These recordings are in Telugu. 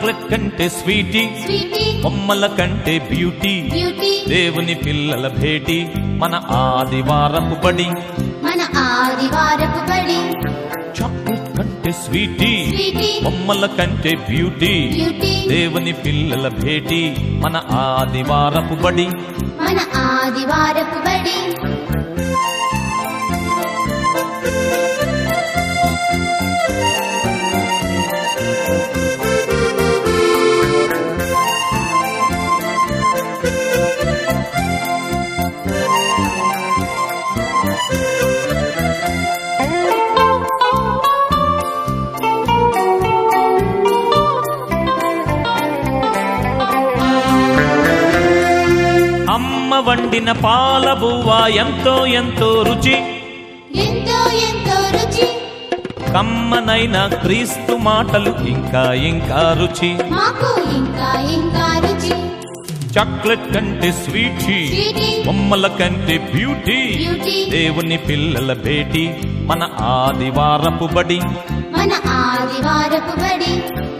చాక్లెట్ కంటే స్వీటీ స్వీటీ బొమ్మల కంటే బ్యూటీ బ్యూటీ దేవుని పిల్లల భేటీ మన ఆదివారపు బడి మన ఆదివారపు బడి చాక్లెట్ కంటే స్వీటీ స్వీటీ బొమ్మల కంటే బ్యూటీ బ్యూటీ దేవుని పిల్లల భేటీ మన ఆదివారపు బడి మన ఆదివారపు బడి అమ్మ వండిన పాల బువ్వ ఎంతో ఎంతో రుచి ఎంతో ఎంతో రుచి కమ్మనైన క్రీస్తు మాటలు ఇంకా ఇంకా రుచి మాకు ఇంకా ఇంకా రుచి చాక్లెట్ కంటే స్వీటీ స్వీటీ బొమ్మల కంటే బ్యూటీ బ్యూటీ దేవుని పిల్లల భేటీ మన ఆదివారపు బడి మన ఆదివారపు బడి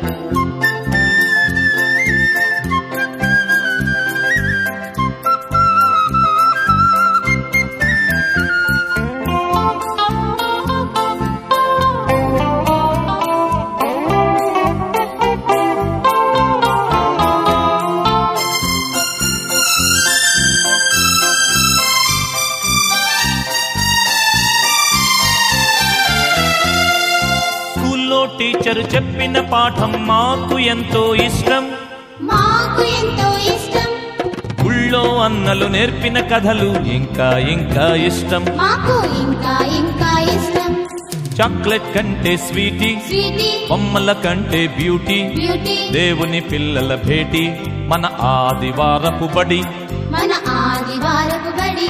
స్కూల్లో టీచర్ చెప్పిన పాఠం మాకు ఎంతో ఇష్టం మాకు ఎంతో ఇష్టం గుళ్ళో అన్నలు నేర్పిన కథలు ఇంకా ఇంకా ఇష్టం మాకు ఇంకా ఇంకా ఇష్టం చాక్లెట్ కంటే స్వీటీ స్వీటీ బొమ్మల కంటే బ్యూటీ బ్యూటీ దేవుని పిల్లల భేటీ మన ఆదివారపు బడి మన ఆదివారపు బడి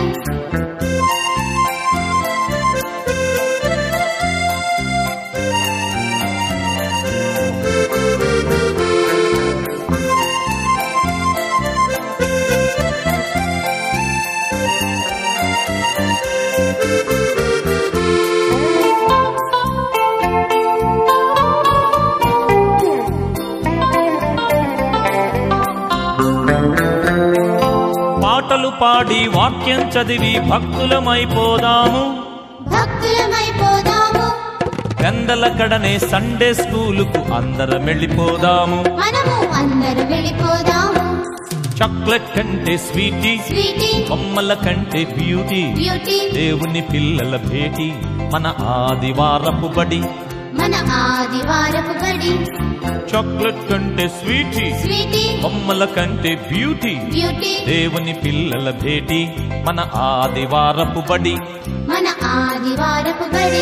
పాటలు పాడి వాక్యం చదివి భక్తులమైపోదాము భక్తులమైపోదాము గందల కడనే సండే స్కూలుకు అందరం వెళ్ళిపోదాము మనము అందరు వెళ్ళిపోదాము చాక్లెట్ కంటే స్వీటీ స్వీటీ బొమ్మల కంటే బ్యూటీ బ్యూటీ దేవుని పిల్లల భేటీ మన ఆదివారపు బడి మన ఆదివారపు బడి చాక్లెట్ కంటే స్వీటీ స్వీటీ బొమ్మల కంటే బ్యూటీ బ్యూటీ దేవుని పిల్లల భేటీ మన ఆదివారపు బడి మన ఆదివారపు బడి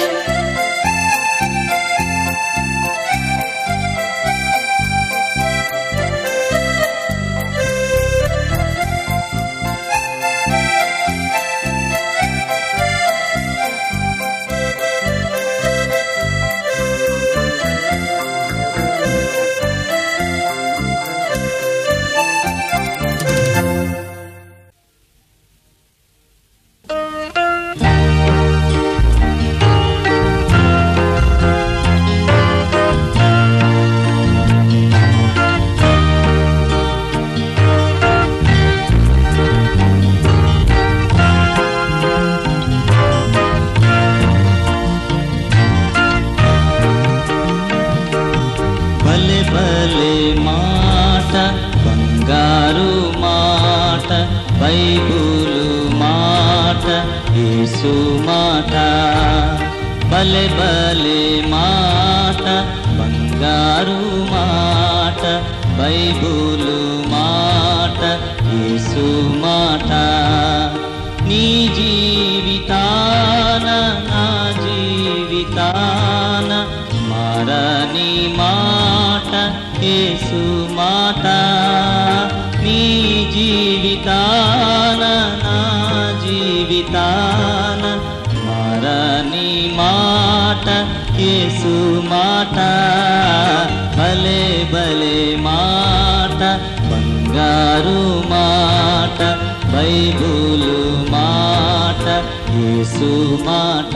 భలే భలే మాట బంగారు మాట బైబులు మాట యేసు మాట భలే భలే మాట బంగారు మాట బైబులు మాట యేసు మాట నీ జీవితాన నా జీవితాన మారని మాట యేసు మాట నీ జీవితాన నా జీవితాన మారని మాట యేసు మాట భలే భలే మాట బంగారు మాట బైబులు మాట యేసు మాట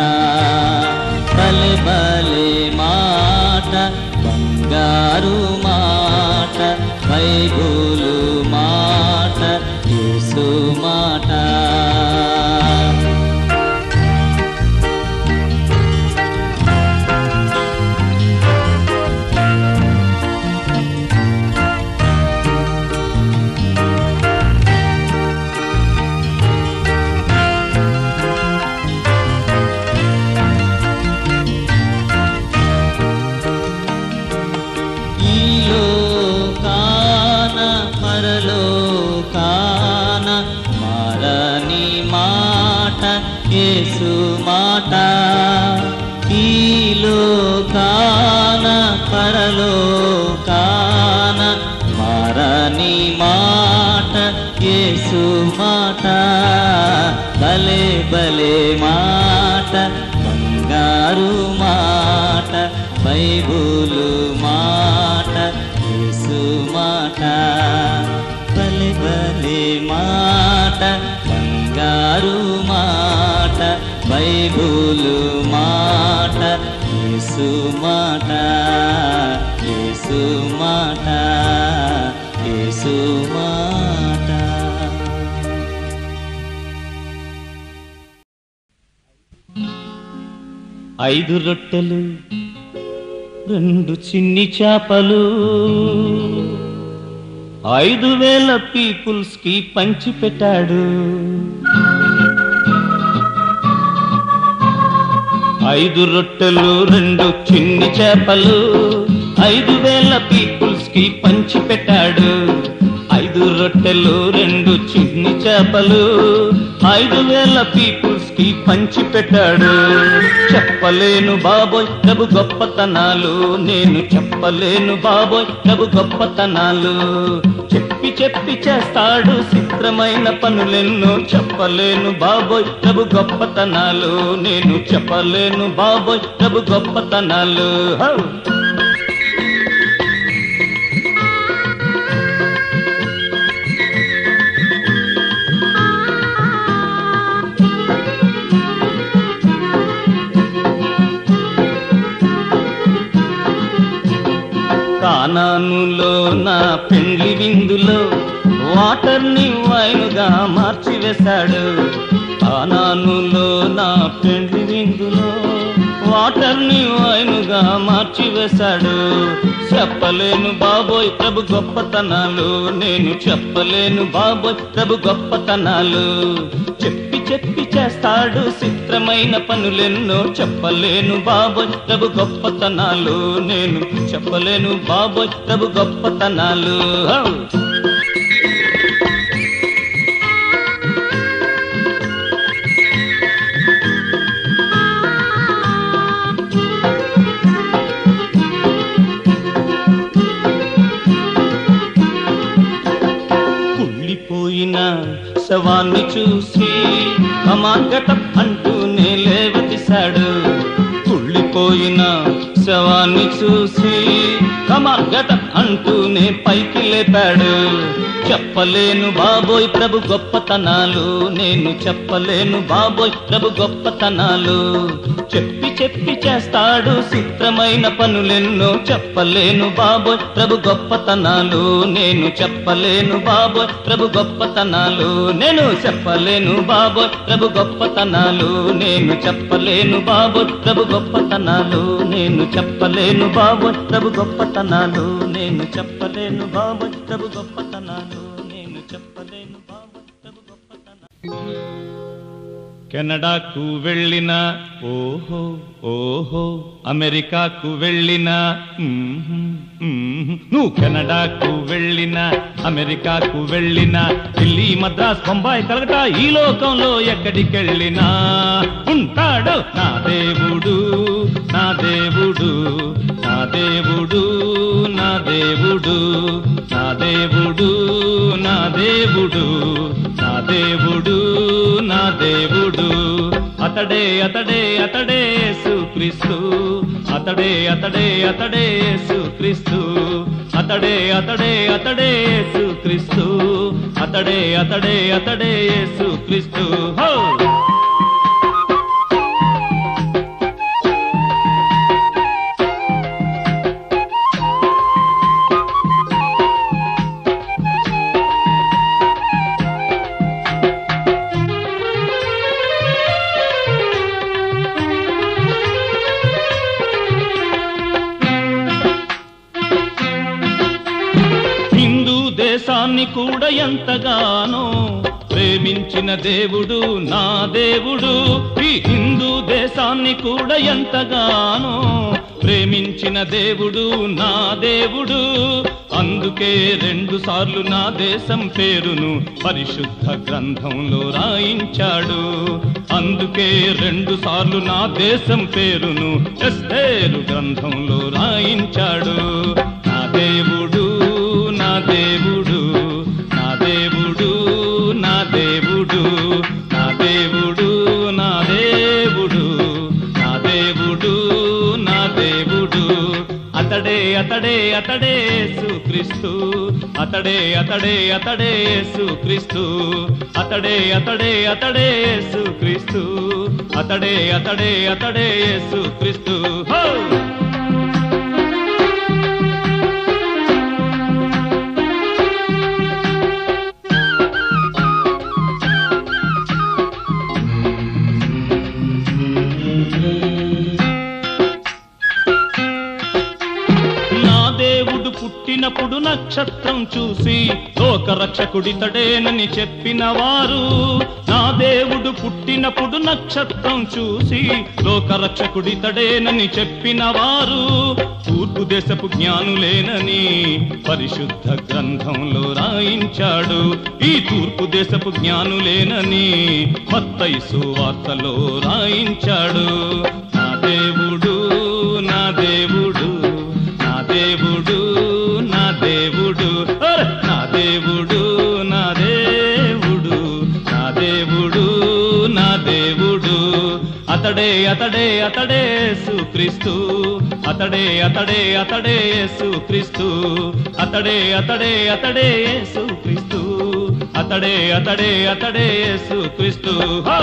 భలే భలే మాట బంగారు మాట బైబులు మాట యేసు మాట ఈ లోకాన పరలోకాన మారని మాట యేసు మాట ఈ లోకాన పరలోకాన మారని మాట యేసు మాట భలే భలే మాట బంగారు మాట బైబులు మాట యేసు మాట భలే భలే మాట బంగారు మాట బైబులు మాట యేసు మాట యేసు మాట యేసు మాట ఐదు రొట్టెలు రెండు చిన్ని చేపలు ఐదు వేల పీపుల్స్ కి పంచి పెట్టాడు ఐదు రొట్టెలు రెండు చిన్ని చేపలు ఐదు వేల పీపుల్స్ కి పంచి పెట్టాడు ఐదు రొట్టెలు రెండు చిన్ని చేపలు ఐదు వేల పీపుల్స్ కి పంచి పెట్టాడు చెప్పలేను బాబోయ్ ప్రభు గొప్పతనాలు నేను చెప్పలేను బాబోయ్ ప్రభు గొప్పతనాలు చెప్పి చెప్పి చేస్తాడు చిత్రమైన పనులెన్నో చెప్పలేను బాబోయ్ ప్రభు గొప్పతనాలు నేను చెప్పలేను బాబోయ్ ప్రభు గొప్పతనాలు హౌ! కానానులో నా పెండ్లి విందులో వాటర్ ని వైనుగా మార్చివేశాడు కానానులో నా పెండ్లి విందులో వాటర్ ని వైనుగా మార్చివేశాడు చెప్పలేను బాబోయ్ ప్రభు గొప్పతనాలు నేను చెప్పలేను బాబోయ్ ప్రభు గొప్పతనాలు చెప్పి చెప్పి చేస్తాడు చిత్రమైన పనులెన్నో చెప్పలేను బాబోయ్ ప్రభు గొప్పతనాలు నేను చెప్పలేను బాబోయ్ ప్రభు గొప్పతనాలు హౌ! కుళ్ళిపోయిన శవాన్ని చూసి అమాగట అంటూనే లేవతీశాడు కుళ్ళిపోయిన శవాన్ని చూసి కమాగట అంటూనే పైకి లేపాడు చెప్పలేను బాబోయ్ ప్రభు గొప్పతనాలు నేను చెప్పలేను బాబోయ్ ప్రభు గొప్పతనాలు చెప్పి చెప్పి చేస్తాడు చిత్రమైన పనులెన్నో చెప్పలేను బాబోయ్ ప్రభు గొప్పతనాలు నేను చెప్పలేను బాబోయ్ ప్రభు గొప్పతనాలు నేను చెప్పలేను బాబోయ్ ప్రభు గొప్పతనాలు నేను చెప్పలేను బాబోయ్ ప్రభు గొప్పతనాలు నేను చెప్పలేను బాబోయ్ ప్రభు గొప్పతనాలు నేను చెప్పలేను బాబోయ్ ప్రభు గొప్పతనాలు నేను చెప్పలేను బాబోయ్ ప్రభు గొప్పతనాలు కెనడాకు వెళ్ళిన ఓహో ఓహో అమెరికాకు వెళ్ళిన మ్మ్హ్మ్, మ్మ్హ్మ్. నువ్వు కెనడాకు వెళ్ళిన అమెరికాకు వెళ్ళిన ఢిల్లీ మద్రాస్ బొంబాయి కలగట ఈ లోకంలో ఎక్కడికెళ్ళినా ఉంటాడు నా దేవుడు నా దేవుడు నా దేవుడు నా దేవుడు నా దేవుడు నా దేవుడు నా దేవుడు నా దేవుడు అతడే అతడే అతడే సుక్రీస్తు అతడే అతడే అతడే సుక్రీస్తు అతడే అతడే అతడే సుక్రీస్తు అతడే అతడే అతడే సుక్రీస్తు హో కూడా ఎంతగానో ప్రేమించిన దేవుడు నా దేవుడు ఈ హిందూ దేశాన్ని కూడా ఎంతగానో ప్రేమించిన దేవుడు నా దేవుడు అందుకే రెండు సార్లు నా దేశం పేరును పరిశుద్ధ గ్రంథంలో రాయించాడు అందుకే రెండు సార్లు నా దేశం పేరును ఎస్తేరు గ్రంథంలో రాయించాడు నా దేవుడు నా దేవుడు నా దేవుడు నా దేవుడు నా దేవుడు నా దేవుడు నా దేవుడు నా దేవుడు అతడే అతడే అతడే సుక్రీస్తు అతడే అతడే అతడే సుక్రీస్తు అతడే అతడే అతడే సుక్రీస్తు అతడే అతడే అతడే సుక్రీస్తు హో నా దేవుడు పుట్టినప్పుడు నక్షత్రం చూసి లోక రక్షకుడితడేనని చెప్పిన వారు నా దేవుడు పుట్టినప్పుడు నక్షత్రం చూసి లోక రక్షకుడితడేనని చెప్పిన వారు తూర్పు దేశపు జ్ఞానులేనని పరిశుద్ధ గ్రంథంలో రాయించాడు ఈ తూర్పు దేశపు జ్ఞానులేనని మత్తైసు వార్తలో రాయించాడు నా దేవుడు నా దేవుడు నా దేవుడు నా దేవుడు అరే! నా దేవుడు నా దేవుడు నా దేవుడు నా దేవుడు అతడే అతడే అతడే సుక్రీస్తు అతడే అతడే అతడే సుక్రీస్తు అతడే అతడే అతడే సుక్రీస్తు అతడే అతడే అతడే సుక్రీస్తు హో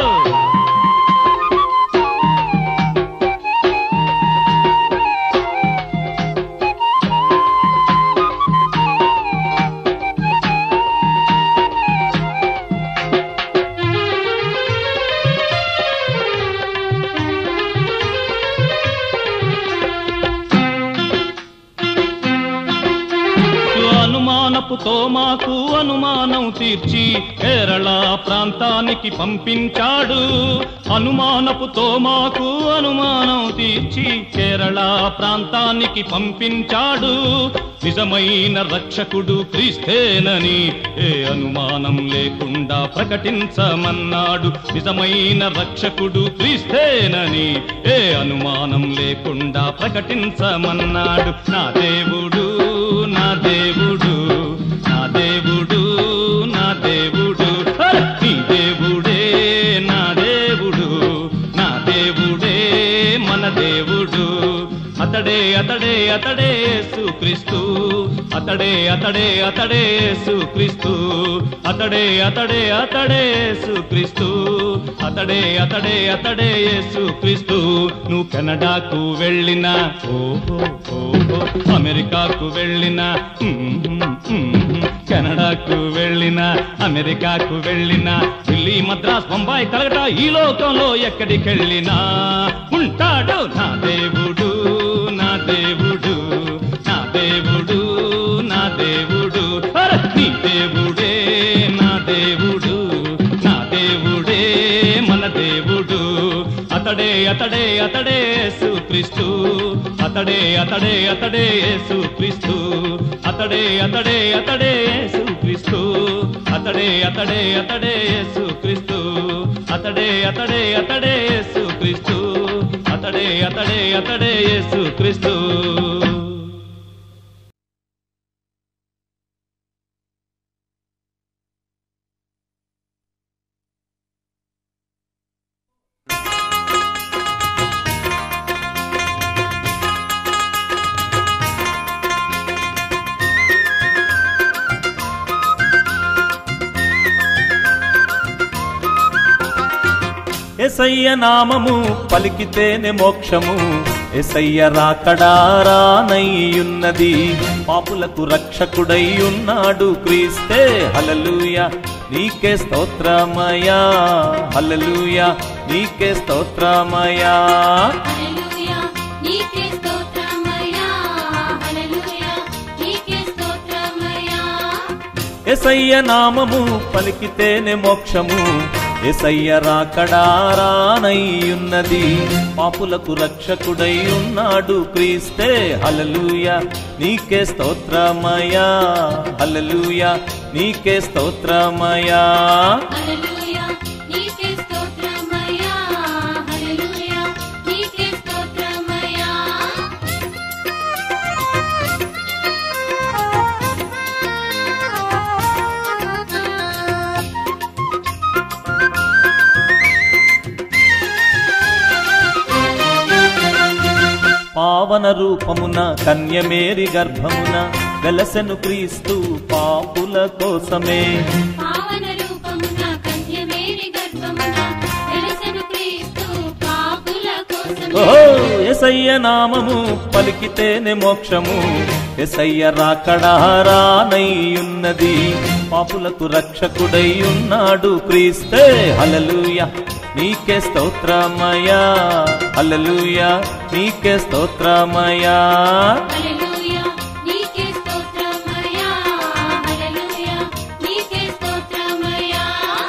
అనుమానపు తోమాకు అనుమానం తీర్చి కేరళ ప్రాంతానికి పంపించాడు అనుమానపు తోమాకు అనుమానం తీర్చి కేరళ ప్రాంతానికి పంపించాడు నిజమైన రక్షకుడు క్రీస్తేనని ఏ అనుమానం లేకుండా ప్రకటించమన్నాడు నిజమైన రక్షకుడు క్రీస్తేనని ఏ అనుమానం లేకుండా ప్రకటించమన్నాడు నా దేవుడు నా దేవుడు నా దేవుడు నా దేవుడు అరే! నీ దేవుడే నా దేవుడు నా దేవుడే మన దేవుడు అతడే అతడే అతడే సుక్రీస్తు అతడే అతడే అతడే సుక్రీస్తు అతడే అతడే అతడే సుక్రీస్తు అతడే అతడే అతడే సుక్రీస్తు నువ్వు కెనడాకు వెళ్ళినా ఓహో ఓహో అమెరికాకు వెళ్ళినా మ్మ్, మ్మ్, కెనడాకు వెళ్ళినా అమెరికాకు వెళ్ళినా ఢిల్లీ మద్రాస్ బొంబాయి కలగట ఈ లోకంలో ఎక్కడికెళ్ళినా ఉంటాడు నా దేవుడు నా దేవుడు నా దేవుడు నా దేవుడు అరే! నీ దేవుడే నా దేవుడు నా దేవుడే మన దేవుడు అతడే అతడే అతడే సుక్రీస్తు అతడే అతడే అతడే సుక్రీస్తు అతడే అతడే అతడే సుక్రీస్తు అతడే అతడే అతడే సుక్రీస్తు అతడే అతడే అతడే సుక్రీస్తు అతడే అతడే అతడే సుక్రీస్తు ఎసయ్య నామము పలికితేనే మోక్షము ఎసయ్య రాకడారానయ్యున్నది పాపులకు రక్షకుడై ఉన్నాడు క్రీస్తే హలలుయ నీకే స్తోత్రమయా హలలుయ నీకే స్తోత్రమయా హల్లెలూయా నీకే స్తోత్రమయ్యా హల్లెలూయా నీకే స్తోత్రమయ్యా ఎసయ్య నామము పలికితేనే మోక్షము ఎసయ్య రాకడారానయ్యున్నది పాపులకు రక్షకుడై ఉన్నాడు క్రీస్తే హలలుయ నీకే స్తోత్రమయా హలలుయ నీకే స్తోత్రమయా హల్లెలూయా నీకే స్తోత్రమయ్యా హల్లెలూయా నీకే స్తోత్రమయ్యా పావన రూపమున కన్యమేరి గర్భమున వెలసెను క్రీస్తు పాపుల కోసమే పావన రూపమున కన్యమేరి గర్భమున వెలసెను క్రీస్తు పాపుల కోసమే ఓహో ఎసయ్య నామము పలికితేనే మోక్షము ఎసయ్య రాకడారానయ్యున్నది పాపులకు రక్షకుడై ఉన్నాడు క్రీస్తే హలలుయ నీకే స్తోత్రమయా హలలుయ నీకే స్తోత్రమయా హల్లెలూయా నీకే స్తోత్రమయ్యా హల్లెలూయా నీకే స్తోత్రమయ్యా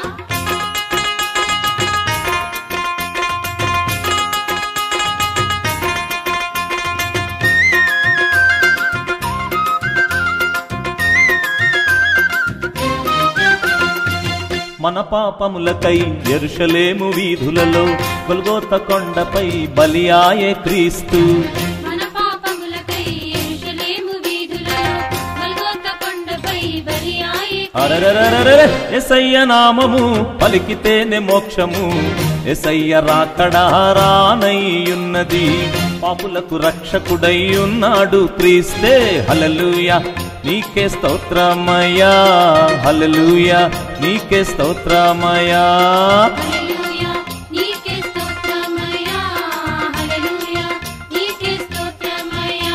మన పాపములకై ఎరుషలేము వీధులలో గొల్గోత కొండపై బలియాయే క్రీస్తు మన పాపములకై యెరూషలేము వీధులలో గొల్గోత కొండపై బలియాయే అరరరరరర ఎసయ్య నామము పలికితేనే మోక్షము ఎసయ్య రాకడారానయ్యున్నది పాపులకు రక్షకుడై ఉన్నాడు క్రీస్తే హలలుయ నీకే స్తోత్రమయా హలలుయ నీకే స్తోత్రమయా హల్లెలూయా నీకే స్తోత్రమయ్యా హల్లెలూయా నీకే స్తోత్రమయ్యా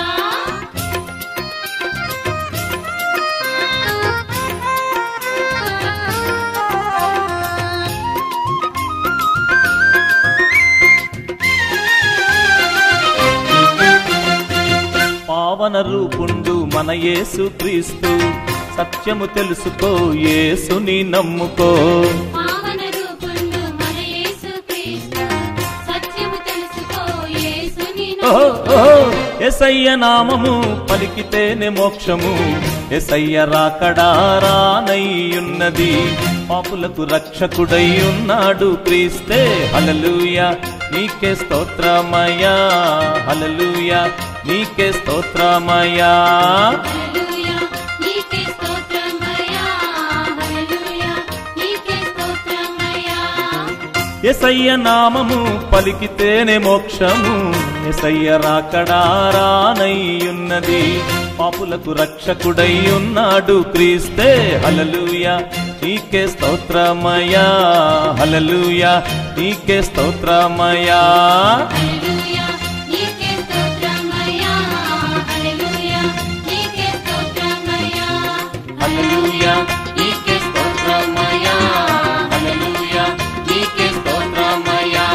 పావన రూపుండు మన యేసు క్రీస్తు సత్యము తెలుసుకో యేసుని నమ్ముకో పావన రూపుండు మన యేసుక్రీస్తు సత్యము తెలుసుకో యేసుని ఓహో, ఓహో, ఎసయ్య నామము పలికితేనే మోక్షము ఎసయ్య రాకడారానయ్యున్నది పాపులకు రక్షకుడై ఉన్నాడు క్రీస్తే హలలుయ నీకే స్తోత్రమయా హలలుయ నీకే స్తోత్రమయా హల్లెలూయా నీకే స్తోత్రమయ్యా హల్లెలూయా నీకే స్తోత్రమయ్యా ఎసయ్య నామము పలికితేనే మోక్షము ఎసయ్య రాకడారానయ్యున్నది పాపులకు రక్షకుడై ఉన్నాడు క్రీస్తే హలలుయ నీకే స్తోత్రమయా హలలుయ నీకే స్తోత్రమయా హల్లెలూయా నీకే స్తోత్రమయ్యా హల్లెలూయా నీకే స్తోత్రమయ్యా హల్లెలూయా నీకే స్తోత్రమయ్యా హల్లెలూయా నీకే స్తోత్రమయ్యా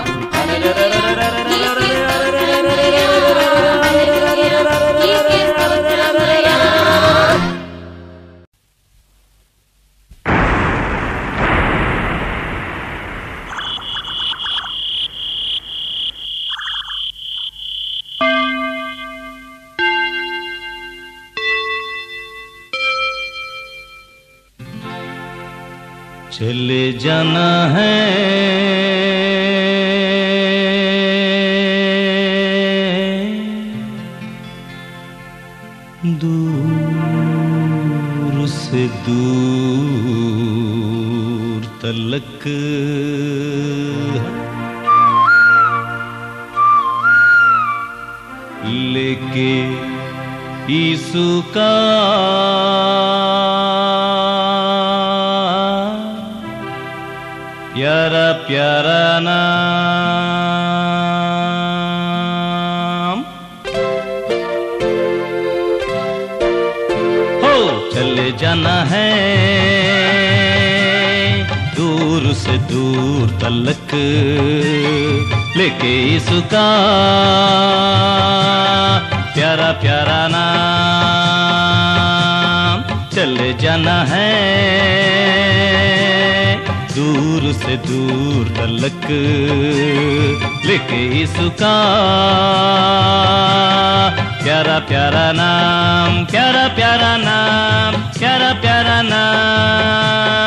నీకే స్తోత్రమయ్యా चले जाना है दूर से दूर तलक लेके ईसु का प्यारा प्यारा नाम हो चले जाना है दूर से दूर तलक लेके इसका प्यारा प्यारा नाम चले जाना जाना है दूर से दूर तलक लेके इसका प्यारा प्यारा नाम प्यारा प्यारा नाम प्यारा प्यारा नाम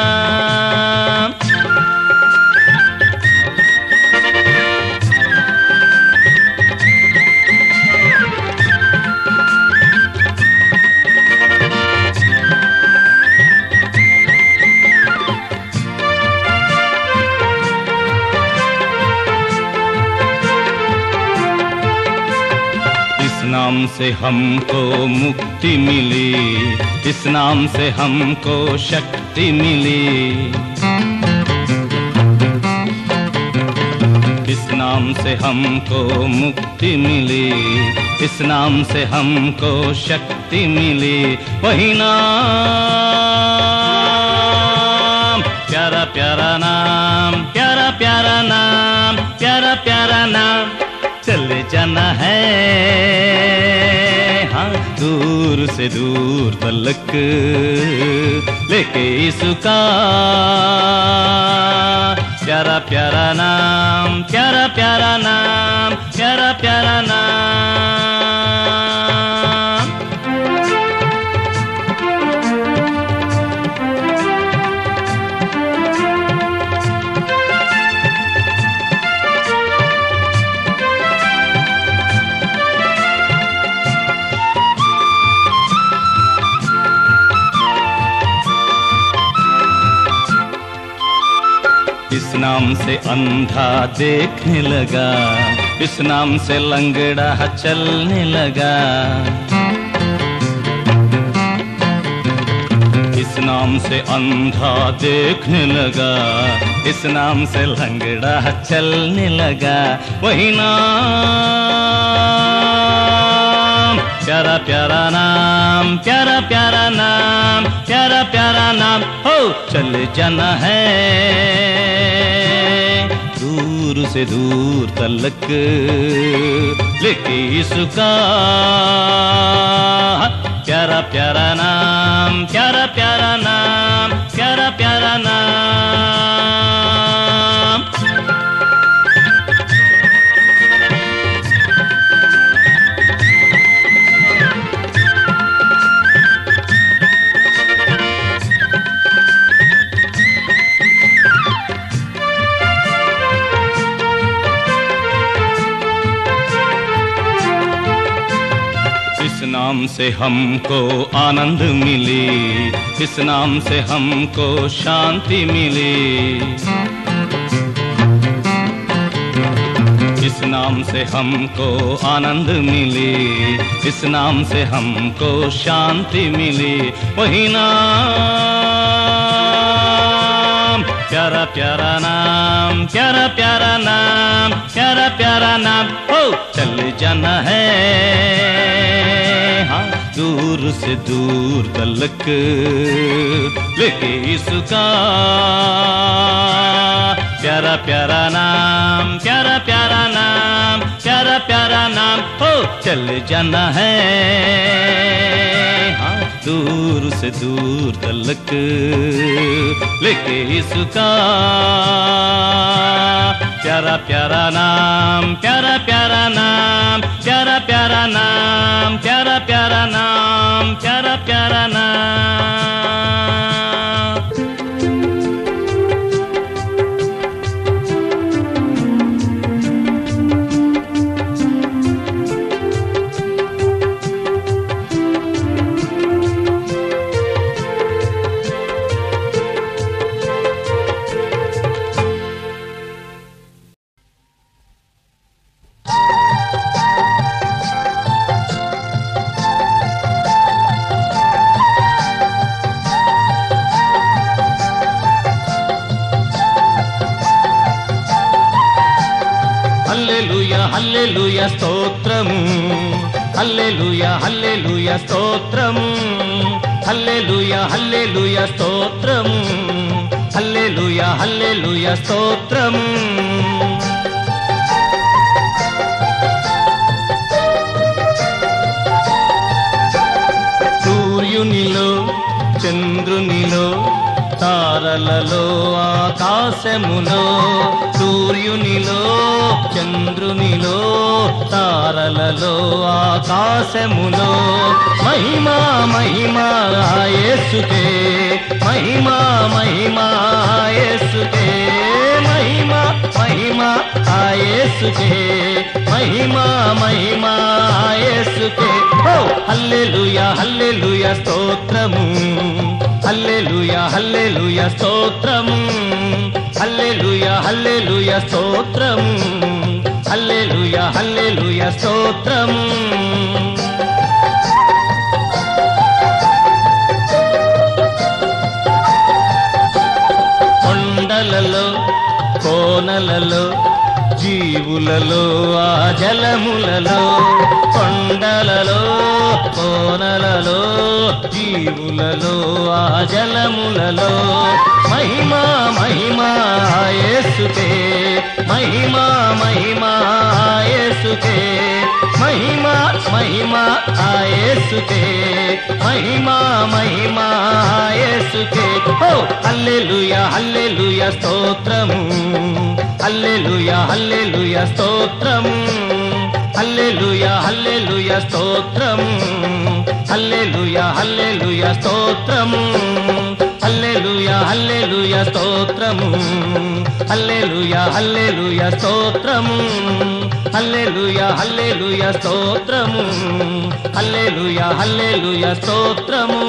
इस नाम से हमको मुक्ति मिली इस नाम से हमको शक्ति मिली इस नाम से हमको मुक्ति मिली इस नाम से हमको शक्ति मिली वही नाम प्यारा प्यारा नाम प्यारा प्यारा नाम प्यारा प्यारा नाम चले जाना है हाँ दूर से दूर तलक लेके इसका प्यारा प्यारा नाम प्यारा प्यारा नाम प्यारा प्यारा नाम इस नाम से अंधा देखने लगा इस नाम से लंगड़ा चलने लगा इस नाम से अंधा देखने लगा इस नाम से लंगड़ा चलने लगा वही नाम प्यारा प्यारा नाम प्यारा प्यारा नाम प्यारा प्यारा नाम हो चले जाना है दूर से दूर तलक लेके इसका प्यारा प्यारा नाम प्यारा प्यारा नाम प्यारा प्यारा नाम इस नाम से हमको आनंद मिली इस नाम से हमको शांति मिली इस नाम से हमको आनंद मिली इस नाम से हमको शांति मिली वही नाम प्यारा प्यारा नाम प्यारा प्यारा नाम प्यारा प्यारा नाम हो चल जाना है हाँ दूर से दूर तलक लेके इसका प्यारा प्यारा नाम प्यारा प्यारा नाम प्यारा प्यारा नाम हो चल जाना है हाँ दूर से दूर तलक लेके इसका प्यारा प्यारा नाम प्यारा प्यारा नाम प्यारा प्यारा नाम प्यारा प्यारा नाम प्यारा प्यारा नाम హల్లెలూయ హల్లెలూయ స్తోత్రము హల్లెలూయ హల్లెలూయ స్తోత్రము హల్లెలూయ హల్లెలూయ స్తోత్రము హల్లెలూయ హల్లెలూయ స్తోత్రము సూర్యునిలో చంద్రుని చంద్రునిలో తారలలో ఆకాశములో సూర్యునిలో చంద్రునిలో తారలలో ఆకాశములో మహిమా మహిమా యేసుకే మహిమా మహిమా యేసుకే మహిమా మహిమా యేసుకే మహిమా మహిమా యేసుకే ఓ హల్లెలూయా హల్లెలూయా స్తోత్రము హల్లెలూయా హల్లెలూయా స్తోత్రము హల్లెలూయా హల్లెలూయా స్తోత్రము హల్లెలూయా హల్లెలూయా స్తోత్రము కొండలలో కోనలలో జీవులలో ఆ జలములలో కొండలలో కోనలలో జీవులలో ఆ జలములలో మహిమా మహిమా యేసుకే మహిమా మహిమా యేసుకే మహిమా మహిమా యేసుకే మహిమా మహిమా యేసుకే ఓ హల్లెలూయా హల్లెలూయా స్తోత్రము హల్లెలూయా హల్లెలూయా స్తోత్రము హల్లెలూయా హల్లెలూయా స్తోత్రము హల్లెలూయా హల్లెలూయా స్తోత్రము హల్లెలూయా హల్లెలూయా స్తోత్రము హల్లెలూయా హల్లెలూయా స్తోత్రము హల్లెలూయా హల్లెలూయా స్తోత్రము హల్లెలూయా హల్లెలూయా స్తోత్రము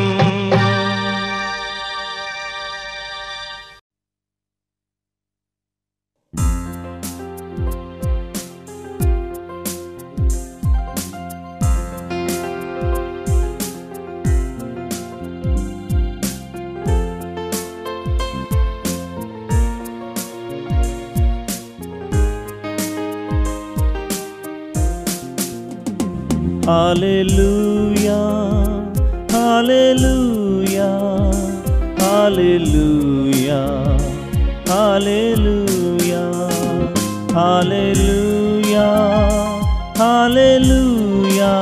Hallelujah, hallelujah, hallelujah, hallelujah, hallelujah, hallelujah,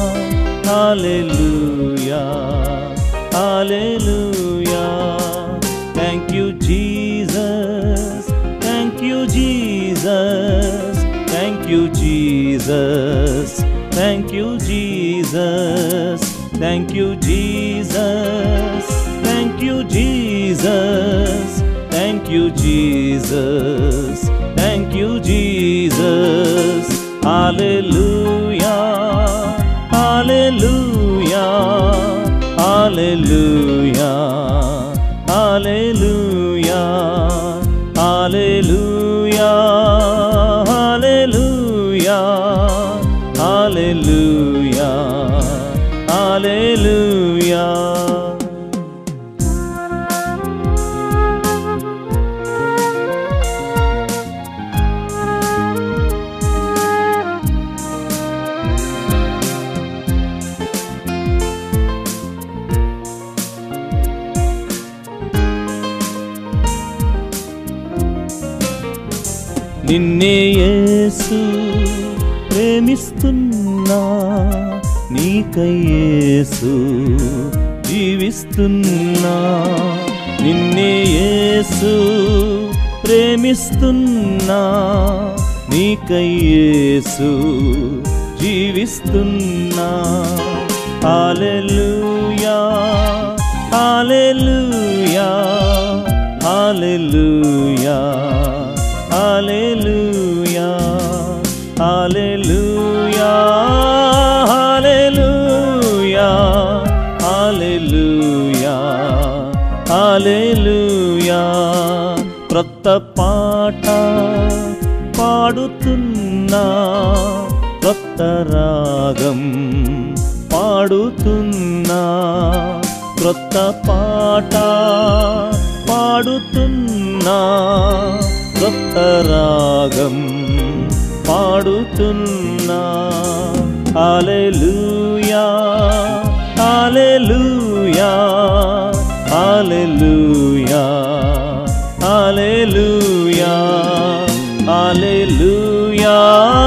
hallelujah, hallelujah. Thank you, Jesus. Thank you, Jesus. Thank you, Jesus. Thank you, Jesus. Thank you, Jesus. Thank you, Jesus. Thank you, Jesus. Thank you, Jesus. Hallelujah. Hallelujah. Hallelujah. Hallelujah. Hallelujah. Hallelujah. Hallelujah. Hallelujah. నిన్నే యేసు ప్రేమిస్తున్నా నీకై యేసు జీవిస్తున్నా నిన్నే యేసు ప్రేమిస్తున్నా నీకై యేసు జీవిస్తున్నా హల్లెలూయా హల్లెలూయా హల్లెలూయా హల్లెలూయా హల్లెలూయా హల్లెలూయా హల్లెలూయా హల్లెలూయా క్రొత్త పాట పాడుతున్నా క్రొత్త రాగం పాడుతున్నా క్రొత్త పాట పాడుతున్నా క్రొత్త రాగం పాడుతున్నా హల్లెలూయా హల్లెలూయా హల్లెలూయా హల్లెలూయా హల్లెలూయా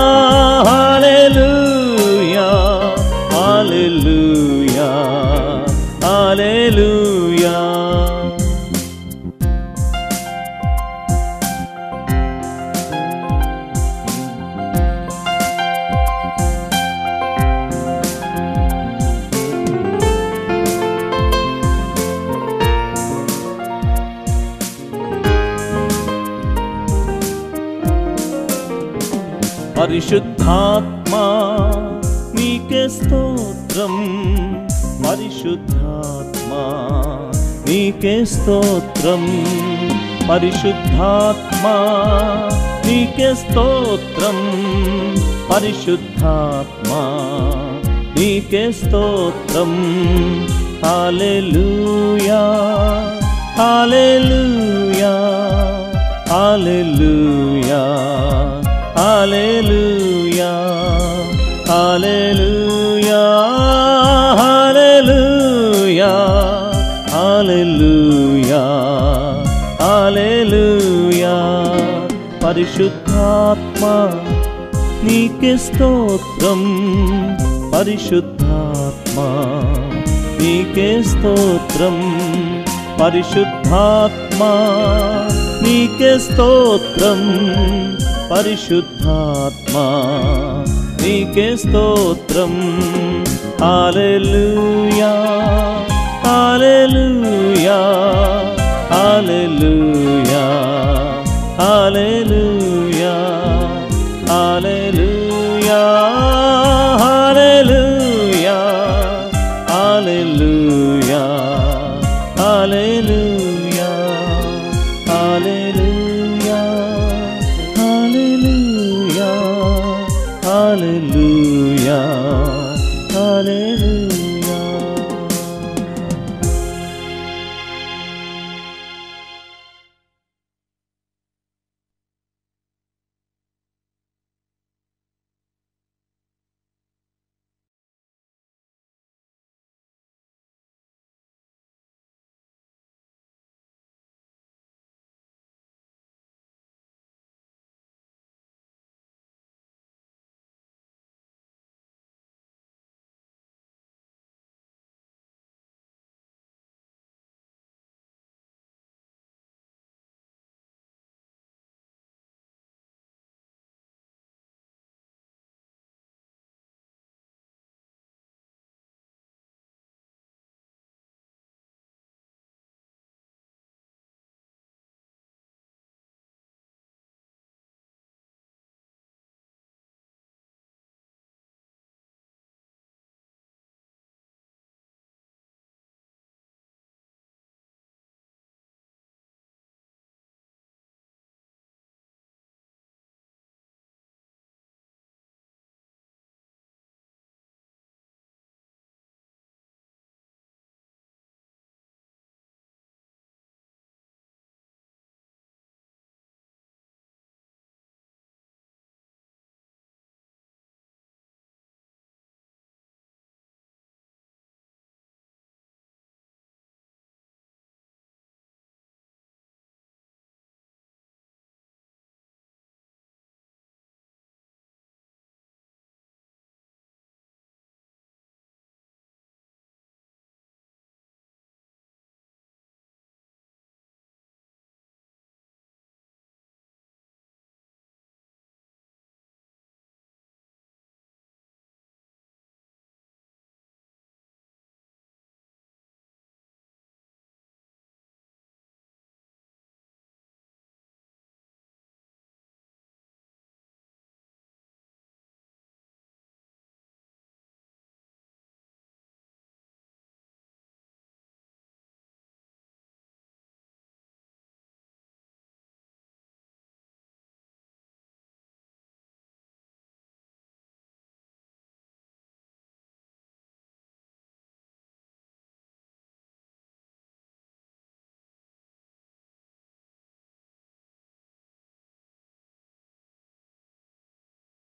హల్లెలూయా హల్లెలూయా హల్లెలూయా పరిశుద్ధాత్మా నీకే స్తోత్రం పరిశుద్ధాత్మా నీకే స్తోత్రం పరిశుద్ధాత్మా నీకే స్తోత్రం పరిశుద్ధాత్మా నీకే స్తోత్రం hallelujah hallelujah hallelujah hallelujah hallelujah hallelujah hallelujah hallelujah పరిశుద్ధాత్మా నీకే స్తోత్రం పరిశుద్ధాత్మా నీకే స్తోత్రం పరిశుద్ధాత్మా నీకే స్తోత్రం పరిశుద్ధాత్మా నీకే స్తోత్రం హాలెలూయా హాలెలూయా హాలెలూయా